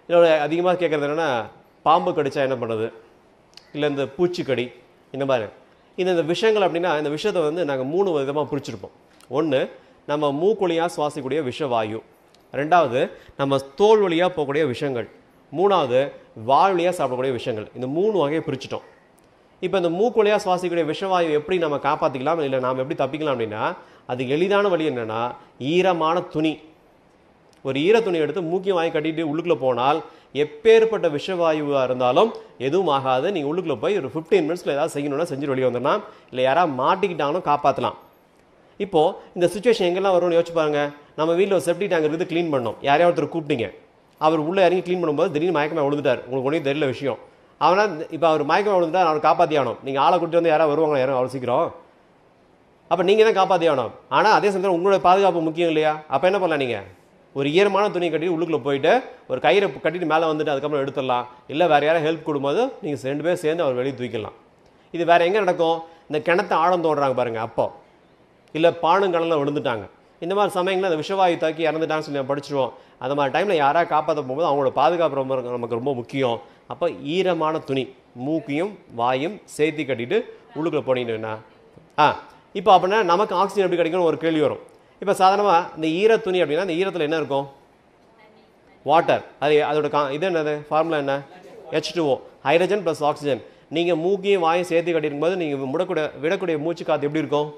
இதோட அதிகமாக கேட்குறது என்னென்னா பாம்பு கடிச்சா என்ன பண்ணுறது இல்லை இந்த பூச்சிக்கடி இந்த மாதிரி இந்த இந்த விஷயங்கள் அப்படின்னா இந்த விஷயத்தை வந்து நாங்கள் மூணு விதமாக பிரிச்சிருப்போம் ஒன்று நம்ம மூக்குழியாக சுவாசிக்கக்கூடிய விஷவாயு ரெண்டாவது நம்ம தோல் வழியாக போகக்கூடிய விஷயங்கள் மூணாவது வாய் வழியாக சாப்பிடக்கூடிய விஷயங்கள் இந்த மூணு வகையை பிரிச்சிட்டோம் இப்போ இந்த மூக்கு வழியாக சுவாசிக்கக்கூடிய விஷவாயு எப்படி நம்ம காப்பாற்றிக்கலாம் இல்லை நாம் எப்படி தப்பிக்கலாம் அப்படின்னா அது எளிதான வழி என்னன்னா ஈரமான துணி ஒரு ஈர துணி எடுத்து மூக்கியம் வாங்கி கட்டிட்டு உள்ளுக்குள்ளே போனால் எப்பேற்பட்ட விஷவாயுவாக இருந்தாலும் எதுவும் ஆகாது நீங்கள் உள்ளுக்குள்ளே போய் ஒரு ஃபிஃப்டீன் மினிட்ஸில் ஏதாவது செய்யணும்னா செஞ்சு வெளியே வந்துடலாம் இல்லை யாராவது மாட்டிக்கிட்டாலும் காப்பாற்றலாம் இப்போ இந்த சுச்சுவேஷன் எங்கெல்லாம் வரும்னு யோசிச்சு பாருங்க நம்ம வீட்டில் ஒரு செப்டி டேங்க் இருக்குது க்ளீன் பண்ணோம் யாரையாவது ஒருத்தர் கூப்பிட்டீங்க அவர் உள்ளே இறங்கி க்ளீன் பண்ணும்போது திடீர்னு மயக்கமாக விழுந்துட்டார் உங்களுக்கு ஒன்றும் தெரியல விஷயம் அவனா இப்போ அவர் மயக்கமாக விழுந்துட்டார் அவர் காப்பாற்றி ஆகணும் நீங்கள் ஆளை கூட்டி வந்து யாராவது வருவாங்க யாரும் அவ்வளோ சீக்கிரம் அப்போ நீங்கள் தான் காப்பாற்றி ஆகணும் ஆனால் அதே சமயத்தில் உங்களோட பாதுகாப்பு முக்கியம் இல்லையா அப்போ என்ன பண்ணலாம் நீங்கள் ஒரு ஈரமான துணி கட்டி உள்ளுக்குள்ளே போயிட்டு ஒரு கயிறை கட்டிட்டு மேலே வந்துட்டு அதுக்கப்புறம் எடுத்துடலாம் இல்லை வேறு யாரும் ஹெல்ப் கொடுக்கும்போது நீங்கள் ரெண்டு பேரும் சேர்ந்து அவர் வெளியே தூக்கிடலாம் இது வேறு எங்கே நடக்கும் இந்த கிணத்த ஆழம் தோடுறாங்க பாருங்க அப்போ இல்லை பானுங்கடலில் விழுந்துட்டாங்க இந்த மாதிரி சமயங்களில் அந்த விஷவாயு தாக்கி இறந்துட்டாங்கன்னு சொல்லி நம்ம படிச்சிருவோம் அந்த மாதிரி டைமில் யாராவது காப்பாற்ற போகும்போது அவங்களோட பாதுகாப்பு ரொம்ப நமக்கு ரொம்ப முக்கியம் அப்போ ஈரமான துணி மூக்கையும் வாயும் சேர்த்தி கட்டிட்டு உள்ளுக்குள்ளே போனீங்கன்னா ஆ இப்போ அப்படின்னா நமக்கு ஆக்சிஜன் எப்படி கிடைக்கும்னு ஒரு கேள்வி வரும் இப்போ சாதாரணமாக இந்த ஈர துணி அப்படின்னா இந்த ஈரத்தில் என்ன இருக்கும் வாட்டர் அது அதோட கா இது என்னது ஃபார்முலா என்ன H two O hydrogen plus oxygen நீங்கள் மூக்கையும் வாயும் சேர்த்து கட்டியிருக்கும் போது நீங்கள் விடக்கூடிய விடக்கூடிய மூச்சு காற்று எப்படி இருக்கும்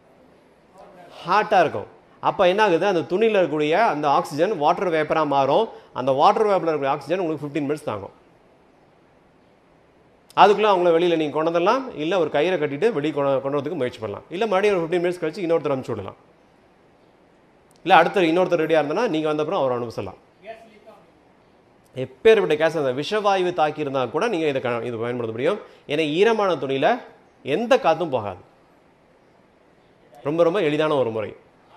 ஹாட்டாக இருக்கும் அப்போ என்ன ஆகுது அந்த துணியில் இருக்கக்கூடிய அந்த ஆக்சிஜன் வாட்டர் வேப்பராக மாறும் அந்த வாட்டர் வேப்பரில் இருக்கக்கூடிய ஆக்சிஜன் உங்களுக்கு ஃபிஃப்டீன் மினிட்ஸ் தாங்கும் அதுக்குள்ளே அவங்கள வெளியில் நீங்கள் கொண்டு வந்துடலாம் இல்லை ஒரு கயிறை கட்டிட்டு வெளியே கொண்டு கொண்டு வரதுக்கு முயற்சி பண்ணலாம் இல்லை மறுபடியும் ஒரு ஃபிஃப்டீன் மினிட்ஸ் கழிச்சு இன்னொருத்தர் அனுப்பிச்சு விடலாம் இல்லை அடுத்தர் இன்னொருத்தர் ரெடியாக இருந்தனா நீங்கள் வந்தப்புறம் அவர் அனுப்பிச்சலாம் எப்பேற்பட்ட கேஸ் அந்த விஷவாயு தாக்கி இருந்தால் கூட நீங்கள் இதை க- இது பயன்படுத்த முடியும் ஏன்னா ஈரமான துணியில் எந்த காற்றும் போகாது ரொம்ப ரொம்ப எளிதான ஒரு முறை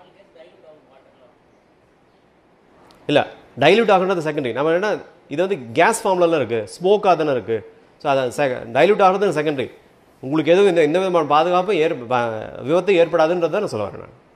இல்லை டைல்யூட் ஆகுறது செகண்டரி நம்ம என்ன இது வந்து கேஸ் ஃபார்ம்லலாம் இருக்குது ஸ்மோக்காக தானே இருக்குது ஸோ அதை டைல்யூட் ஆகிறது செகண்டரி உங்களுக்கு எதுவும் இந்த எந்த விதமான பாதுகாப்பும் ஏற் ப- விபத்து ஏற்படாதுன்றதை நான் சொல்ல வரேன் நான்